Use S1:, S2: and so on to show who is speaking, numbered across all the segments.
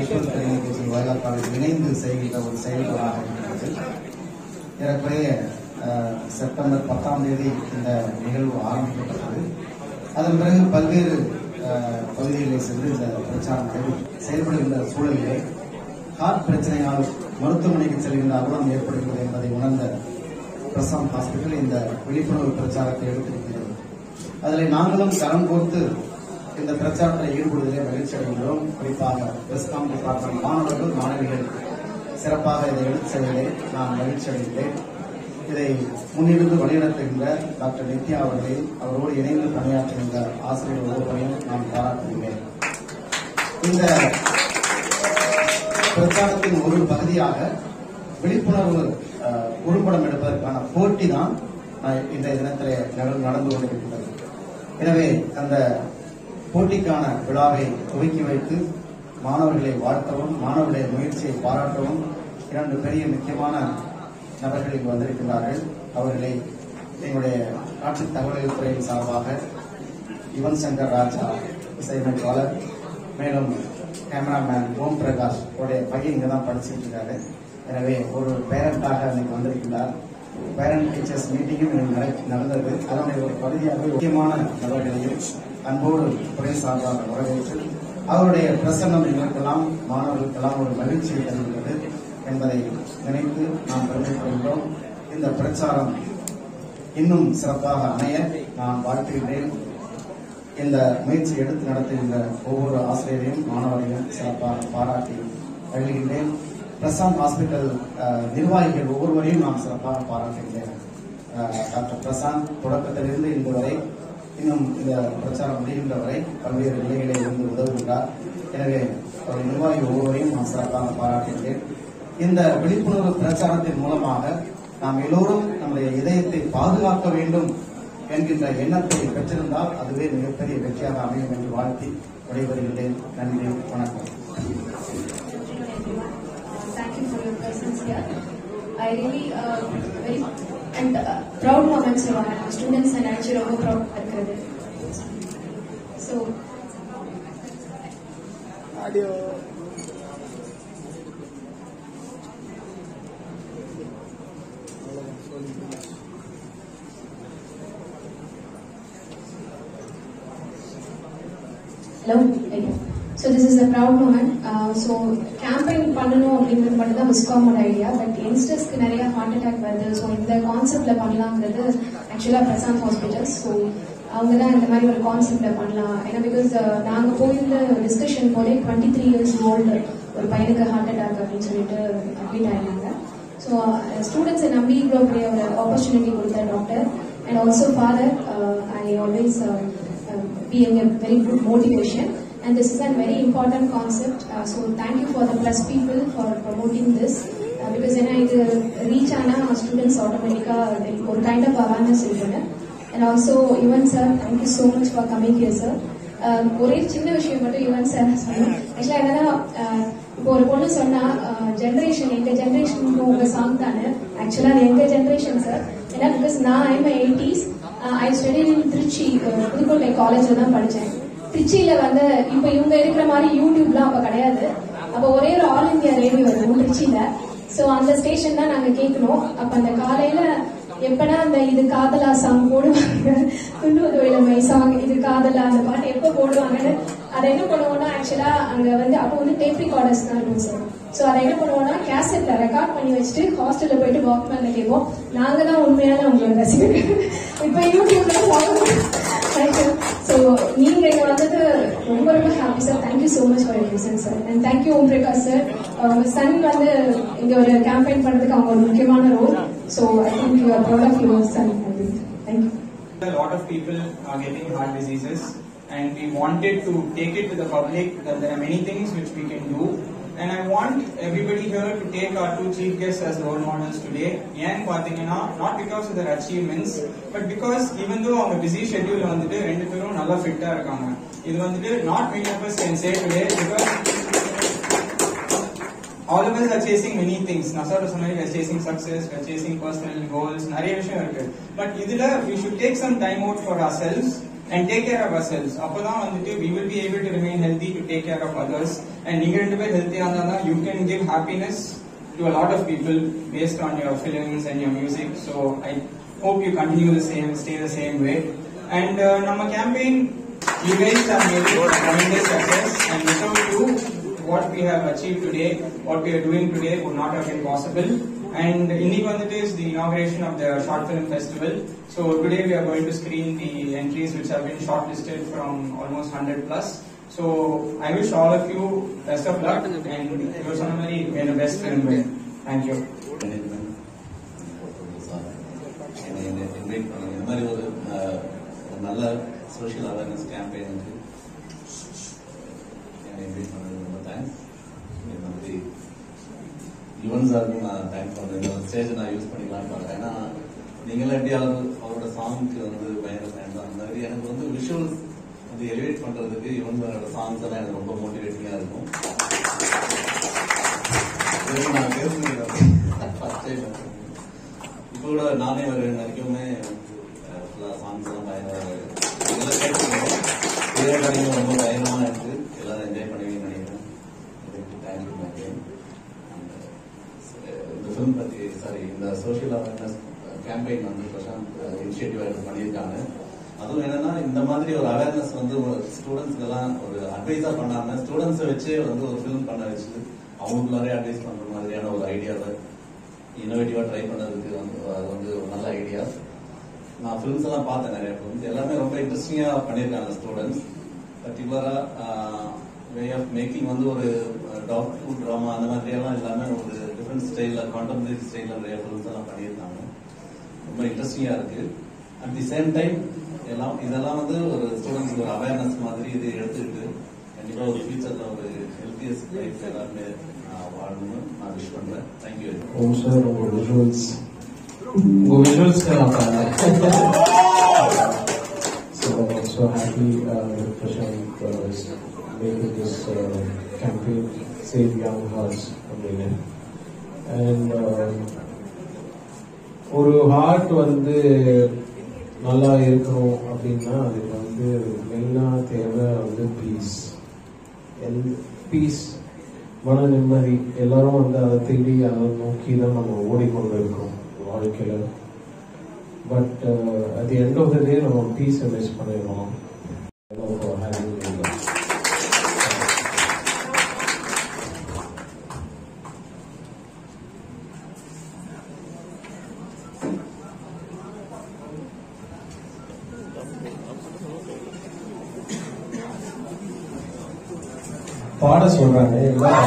S1: வைக்கோல் கலை நிகழ்ச்சி வயலார் காலேஜ் இணைந்து செய்கின்ற ஒரு செயல்பாடாக இருக்கிறது ஏறக்குறைய அஹ், செப்டம்பர் பத்தாம் தேதி இந்த நிகழ்வு ஆரம்பிக்கப்பட்டது அதன் பிறகு பல்வேறு அஹ், பகுதிகளில் சென்று இந்த பிரச்சாரம் நடைபெற்று செயல்படுகின்ற சூழலிலே ஹார்ட் பிரச்சனையால் மருத்துவமனைக்கு செல்கின்ற அவலம் ஏற்படுகிறது என்பதை உணர்ந்த பிரசாந்த் ஹாஸ்பிட்டல் இந்த விழிப்புணர்வு பிரச்சாரத்தை எடுத்திருக்கிறது அதில் நாங்களும் கரம் கோர்த்து இந்த பிரச்சாரத்தில் ஈடுபடுவதிலே மகிழ்ச்சி அடைகிறோம் குறிப்பாக வெஸ்காம் டிபார்ட்மெண்ட் மாணவர்கள் மாணவிகள் சிறப்பாக இதை எடுத்து செல்வதிலே நான் மகிழ்ச்சி அடைகிறேன் இதை முன்னிருந்து வழிநடத்துகின்ற டாக்டர் நித்யா அவர்களை அவரோடு இணைந்து பணியாற்றுகின்ற ஆசிரியர் ஒவ்வொருவரையும் நான் பாராட்டுகிறேன் இந்த பிரச்சாரத்தின் ஒரு பகுதியாக விழிப்புணர்வு அஹ், குறும்படம் எடுப்பதற்கான போட்டி தான் அஹ், இன்றைய தினத்திலே நட- நடந்து கொண்டிருக்கிறது எனவே அந்த போட்டிக்கான விழாவை துவக்கி வைத்து மாணவர்களை வாழ்த்தவும் மாணவர்களுடைய முயற்சியை பாராட்டவும் இரண்டு பெரிய முக்கியமான நபர்கள் இங்கு வந்திருக்கிறார்கள் அவர்களை எங்களுடைய நாட்டு தகவல் துறையின் சார்பாக யுவன் சங்கர் ராஜா இசையமைப்பாளர் மேலும் கேமராமேன் ஓம் பிரகாஷ் உடைய பையன் இங்கே தான் படிச்சுட்டு இருக்காரு எனவே ஒரு பேரண்டாக அன்னைக்கு வந்திருக்கிறார் பேரண்ட் டீச்சர்ஸ் மீட்டிங்கும் இன்னைக்கு நடை- நடந்தது அதனுடைய ஒரு பகுதியாக முக்கியமான நபர்களையும் அன்போடு துறை சார்பாக வரவேற்று அவருடைய பிரசன்னம் எங்களுக்கெல்லாம் மாணவர்களுக்கெல்லாம் ஒரு மகிழ்ச்சியை தருகிறது என்பதை நினைத்து நாம் பெருமைப்படுகிறோம் இந்த பிரச்சாரம் இன்னும் சிறப்பாக அமைய நான் வாழ்த்துகின்றேன் இந்த முயற்சி எடுத்து நடத்துகின்ற ஒவ்வொரு ஆசிரியரையும் மாணவரையும் சிறப்பாக பாராட்டி மகிழ்கின்றேன் பிரசாந்த் ஹாஸ்பிட்டல் அஹ், நிர்வாகிகள் ஒவ்வொருவரையும் நான் சிறப்பாக பாராட்டுகின்றேன் அஹ், டாக்டர் பிரசாந்த் தொடக்கத்திலிருந்து இன்று வரை இன்னும் இந்த பிரச்சாரம் முடிகின்ற வரை பல்வேறு நிலைகளில் இருந்து உதவுகின்றார் எனவே அவர் நிர்வாகி ஒவ்வொருவரையும் நான் சிறப்பாக பாராட்டுகிறேன் இந்த விழிப்புணர்வு பிரச்சாரத்தின் மூலமாக நாம் எல்லோரும் நம்முடைய இதயத்தை பாதுகாக்க வேண்டும் என்கின்ற எண்ணத்தை பெற்றிருந்தால் அதுவே மிகப்பெரிய வெற்றியாக அமையும் என்று வாழ்த்தி விடைபெறுகின்றேன் நன்றி வணக்கம்
S2: Thank you for your presence here. I really uh, very and uh, proud moments for our students and actually ரொம்ப proud இருக்கிறது. So Hello. Okay. So this is a proud moment. Uh, so campaign பண்ணணும் அப்படிங்கிறது மட்டும் தான் விஸ்காமோட idea but யங்ஸ்டர்ஸ்க்கு நிறைய heart attack வருது so இந்த கான்செப்ட்ல பண்ணலாங்கிறது ஆக்சுவலாக பிரசாந்த் ஹாஸ்பிட்டல்ஸ் ஸோ அவங்க தான் இந்த மாதிரி ஒரு கான்செப்ட்ல பண்ணலாம் ஏன்னா பிகாஸ் நாங்கள் போயிருந்த டிஸ்கஷன் போலே டுவெண்ட்டி த்ரீ இயர்ஸ் ஓல்டு ஒரு பையனுக்கு ஹார்ட் அட்டாக் அப்படின்னு சொல்லிட்டு அட்மிட் ஆயிருந்தாங்க ஸோ ஸ்டூடெண்ட்ஸை நம்பி இவ்வளோ பெரிய ஒரு ஆப்பர்ச்சுனிட்டி கொடுத்த doctor and also father I always being a very good motivation. And this is a very important concept. Uh, so thank you for the plus people for promoting this. Uh, because when I reach Anna, students automatically ஒரு kind of awareness இருக்குன்னு And also, Yuvan sir, thank you so much for coming here, sir. Um, ஒரே சின்ன விஷயம் மட்டும் Yuvan sir சொன்னோம் ஆக்சுவலா என்னன்னா uh, இப்போ ஒரு பொண்ணு சொன்னா ஜென்ரேஷன் எங்க ஜென்ரேஷனுக்கு உங்க சாங் தானே ஆக்சுவலா அது எங்க ஜென்ரேஷன் சார் ஏன்னா பிகாஸ் நான் I'm eighties I study in Trichy uh, Pudukkottai காலேஜ்ல தான் படிச்சேன் திருச்சியில வந்து இப்ப இவங்க இருக்கிற மாதிரி யூடியூப்லாம் அப்ப கிடையாது அப்ப ஒரே ஒரு ஆல் இந்தியா ரேடியோ இருக்கும் திருச்சியில சோ அந்த ஸ்டேஷன் தான் நாங்க கேட்கணும் அப்ப அந்த காலையில எப்படா அந்த இது காதலா சாங் போடுவாங்க துண்டு இளமை சாங் இது காதலா அந்த பாட்டு எப்ப போடுவாங்கன்னு அதை என்ன பண்ணுவோம்னா ஆக்சுவலா அங்க வந்து அப்போ வந்து டேப் ரெக்கார்டர்ஸ் தான் இருக்கும் சார் சோ அதை என்ன பண்ணுவோம்னா கேசட்ல ரெக்கார்ட் பண்ணி வச்சுட்டு ஹாஸ்டல்ல போயிட்டு வாக்மேன்ல கேட்போம் நாங்க தான் உண்மையான உங்களோட ரசிகர்கள் இப்ப யூடியூப்ல ஸோ நீங்க இங்க வந்தது ரொம்ப ரொம்ப happy sir thank you so much for யூசன் sir and thank you Om Prakash sir உங்க சன் வந்து இங்க ஒரு கேம்பெயின் பண்றதுக்கு அவங்க ஒரு முக்கியமான role so I think you are proud of your son thank you
S3: A lot of people are getting heart diseases, and we wanted to take it to the public that there are many things which we can do. And I want everybody here to take our two chief guests as role models today. ஏன் பாத்தீங்கன்னா not because of their achievements, but because even though அவங்க busy schedule வந்துட்டு ரெண்டு பேரும் நல்லா ஃபிட்டா இருக்காங்க இது வந்துட்டு not many of us can say today because all of us are chasing many things நசாரோட சொன்னாங்க we are chasing success we are chasing personal goals நிறைய விஷயம் இருக்கு பட் இதுல we should take some time out for ourselves and take care of ourselves. அப்பதான் வந்துட்டு we will be able to remain healthy to take care of others. And நீங்க ரெண்டு பேர் ஹெல்த்தியா இருந்தா you can give happiness to a lot of people based on your films and your music. So I hope you continue the same, stay the same way. And uh, நம்ம campaign, you guys have made it a tremendous success. And without you, what we have achieved today, what we are doing today would not have been possible. And இன்னைக்கு வந்துட்டு is the inauguration of the short film festival. So today we are going to screen the entries which have been shortlisted from almost 100 plus. So I wish all of you best of luck and you சொன்ன மாதிரி may the best film win. Thank you.
S4: Management என்னை invite பண்ணாங்க இந்த மாதிரி ஒரு அஹ், ஒரு நல்ல social awareness கேம்பெயினுக்கு என்னை இன்வைட் பண்ணது ரொம்ப தேங்க்ஸ் இந்த மாதிரி யுவன் சாருக்கும் நான் தேங்க்ஸ் பண்ணுறேன் இந்த ஸ்டேஜ் நான் யூஸ் பண்ணிக்கலாம்னு பார்த்தேன் ஏன்னா நீங்களாம் எப்படி அவர் அவரோட சாங்க்கு வந்து பயங்கர ஃபேன் தான் அந்த மாதிரி எனக்கு வந்து விஷுவல்ஸ் வந்து எலிவேட் பண்றதுக்கு யுவன் சாரோட சாங்ஸ் எல்லாம் எனக்கு ரொம்ப மோட்டிவேட்டிங்காக இருக்கும் இது நான் பேசுனது ஃபர்ஸ்ட் டைம் இப்போ கூட நானே ஒரு ரெண்டு வரைக்குமே ஃபுல்லாக சாங்ஸ் எல்லாம் பயங்கர இதெல்லாம் கேட்டுருக்கோம் திரைப்படங்கள் ரொம்ப பயங்கரமா இருக்கு எல்லாரும் என்ஜாய் பண்ணுவீங்கன்னு நினைக்கிறேன் தேங்க்யூ மேம் இந்த ஃபிலிம் பத்தி சாரி இந்த சோஷியல் அவேர்னஸ் கேம்பெயின் வந்து பிரசாந்த் இனிஷியேட்டிவ் எடுத்து பண்ணியிருக்காங்க அதுவும் என்னன்னா இந்த மாதிரி ஒரு அவேர்னஸ் வந்து ஸ்டூடெண்ட்ஸ்க்கு எல்லாம் ஒரு அட்வைஸா பண்ணாம ஸ்டூடெண்ட்ஸை வச்சே வந்து ஒரு ஃபிலிம் பண்ண வச்சு அவங்களுக்குள்ளாரே அட்வைஸ் பண்ற மாதிரியான ஒரு ஐடியாவை இன்னோவேட்டிவா ட்ரை பண்ணதுக்கு வந்து அது வந்து ஒரு நல்ல ஐடியா நான் ஃபிலிம்ஸ் எல்லாம் பார்த்தேன் நிறைய ஃபிலிம்ஸ் எல்லாமே ரொம்ப இன்ட்ரெஸ்டிங்கா பண்ணியிருக்காங்க ஸ்டூடெண்ட்ஸ் பர்டிகுலரா வே ஆஃப் மேக்கிங் வந்து ஒரு டாக்டர் ட்ராமா அந்த மாதிரி எல்லாம் எல்லாமே ஒரு டிஃப்ரெண்ட் ஸ்டைல்ல கான்டெம்பரரி ஸ்டைல்ல நிறைய ஃபிலிம்ஸ் எல்லாம் பண்ணியிருக்காங்க ரொம்ப இன்ட்ரெஸ்டிங்கா இருக்கு அட் தி சேம் டைம் எல்லாம் இதெல்லாம் வந்து ஒரு ஸ்டூடெண்ட்ஸ்க்கு ஒரு அவேர்னஸ் மாதிரி இது எடுத்துக்கிட்டு கண்டிப்பா ஒரு ஃபியூச்சர்ல ஒரு ஹெல்த்தியஸ்ட் லைஃப் எல்லாருமே ஆஹ், வாழணும்னு நான் விஷ் பண்றேன் தேங்க்யூ
S5: ஓம் சார் உங்க விஷுவல்ஸ் உங்க விஷுவல்ஸ்க்கு நான் பண்ணேன் So I'm so happy uh, with Prashant uh, is making this uh, campaign Save Young Hearts அப்படின்னு அண்ட் ஒரு ஹார்ட் வந்து நல்லா இருக்கணும் அப்படின்னா அதுக்கு வந்து மெயினாக தேவை வந்து பீஸ் எல் பீஸ் மன நிம்மதி எல்லாரும் வந்து அதை தேடி அதை நோக்கி தான் நம்ம ஓடிக்கொண்டு இருக்கோம் வாழ்க்கையில but at the end of the day நம்ம பீஸை மிஸ் பண்ணிடுறோம் having you. பாட சொல்றாங்க எல்லாம்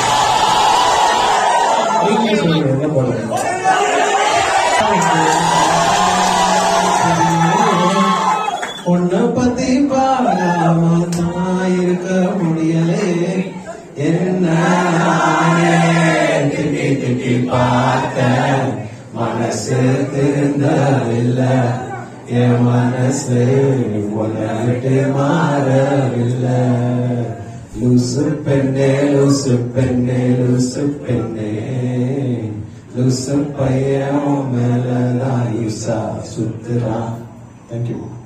S5: நீங்க சொல்லுங்க என்ன பண்ணுங்க உன்னை பத்தி பாடாம நான் இருக்க முடியலே என்ன நானே திட்டி திட்டி பார்த்தேன் மனசு திருந்தவில்லை என் மனசு உன்னை விட்டு மாறவில்லை லூசு பெண்ணே லூசு பெண்ணே லூசு பெண்ணே லூசு பையன் மேலதான் யூசா சுத்துறான் தேங்க்யூ